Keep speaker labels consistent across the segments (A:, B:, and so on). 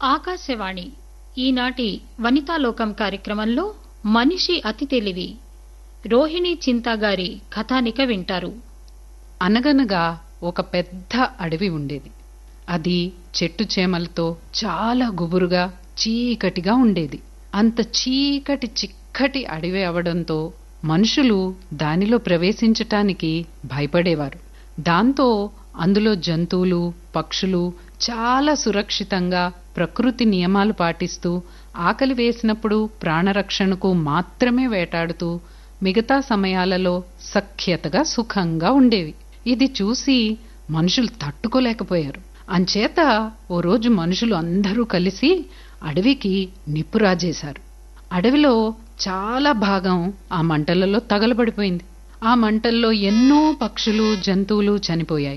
A: ఆకాశవాణి ఈనాటి వనితాలోకం కార్యక్రమంలో మనిషి అతి తెలివి రోహిణి చింతా గారి కథానిక వింటారు
B: అనగనగా ఒక పెద్ద అడవి ఉండేది అది చెట్టు చేమలతో చాలా గుబురుగా చీకటిగా ఉండేది అంత చీకటి చిక్కటి అడవి అవడంతో మనుషులు దానిలో ప్రవేశించటానికి భయపడేవారు దాంతో అందులో జంతువులు పక్షులు చాలా సురక్షితంగా ప్రకృతి నియమాలు పాటిస్తూ ఆకలి వేసినప్పుడు ప్రాణరక్షణకు మాత్రమే వేటాడుతూ మిగతా సమయాలలో సఖ్యతగా సుఖంగా ఉండేవి ఇది చూసి మనుషులు తట్టుకోలేకపోయారు అంచేత ఓ రోజు మనుషులు అందరూ కలిసి అడవికి నిప్పు రాజేశారు అడవిలో చాలా భాగం ఆ మంటలలో తగలబడిపోయింది ఆ మంటల్లో ఎన్నో పక్షులు జంతువులు చనిపోయాయి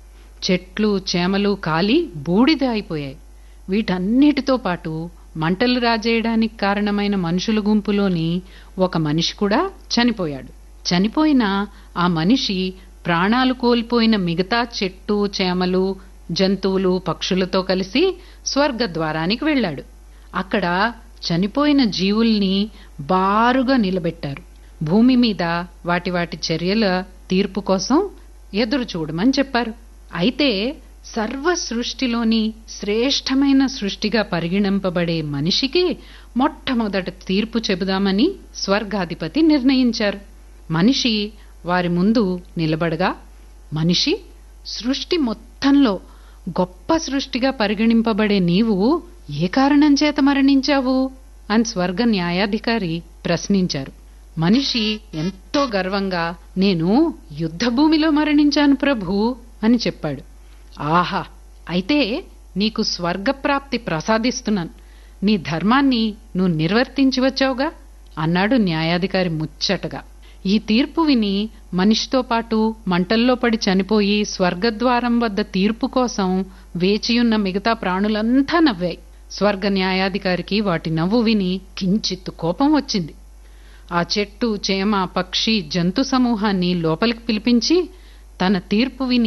B: చెట్లు చేమలు కాలి బూడిద అయిపోయాయి వీటన్నిటితో పాటు మంటలు రాజేయడానికి కారణమైన మనుషుల గుంపులోని ఒక మనిషి కూడా చనిపోయాడు చనిపోయిన ఆ మనిషి ప్రాణాలు కోల్పోయిన మిగతా చెట్టు చేమలు జంతువులు పక్షులతో కలిసి స్వర్గద్వారానికి వెళ్ళాడు అక్కడ చనిపోయిన జీవుల్ని బారుగా నిలబెట్టారు భూమి మీద వాటి వాటి చర్యల తీర్పు కోసం ఎదురు చూడమని చెప్పారు అయితే సర్వ సృష్టిలోని శ్రేష్టమైన సృష్టిగా పరిగణింపబడే మనిషికి మొట్టమొదట తీర్పు చెబుదామని స్వర్గాధిపతి నిర్ణయించారు మనిషి వారి ముందు నిలబడగా మనిషి సృష్టి మొత్తంలో గొప్ప సృష్టిగా పరిగణింపబడే నీవు ఏ కారణం చేత మరణించావు అని స్వర్గ న్యాయాధికారి ప్రశ్నించారు మనిషి ఎంతో గర్వంగా నేను యుద్ధభూమిలో మరణించాను ప్రభు అని చెప్పాడు ఆహా అయితే నీకు స్వర్గప్రాప్తి ప్రసాదిస్తున్నాను నీ ధర్మాన్ని నువ్వు నిర్వర్తించి వచ్చావుగా అన్నాడు న్యాయాధికారి ముచ్చటగా ఈ తీర్పు విని మనిషితో పాటు మంటల్లో పడి చనిపోయి స్వర్గద్వారం వద్ద తీర్పు కోసం వేచియున్న మిగతా ప్రాణులంతా నవ్వాయి స్వర్గ న్యాయాధికారికి వాటి నవ్వు విని కించిత్తు కోపం వచ్చింది ఆ చెట్టు చేమ పక్షి జంతు సమూహాన్ని లోపలికి పిలిపించి తన తీర్పు విని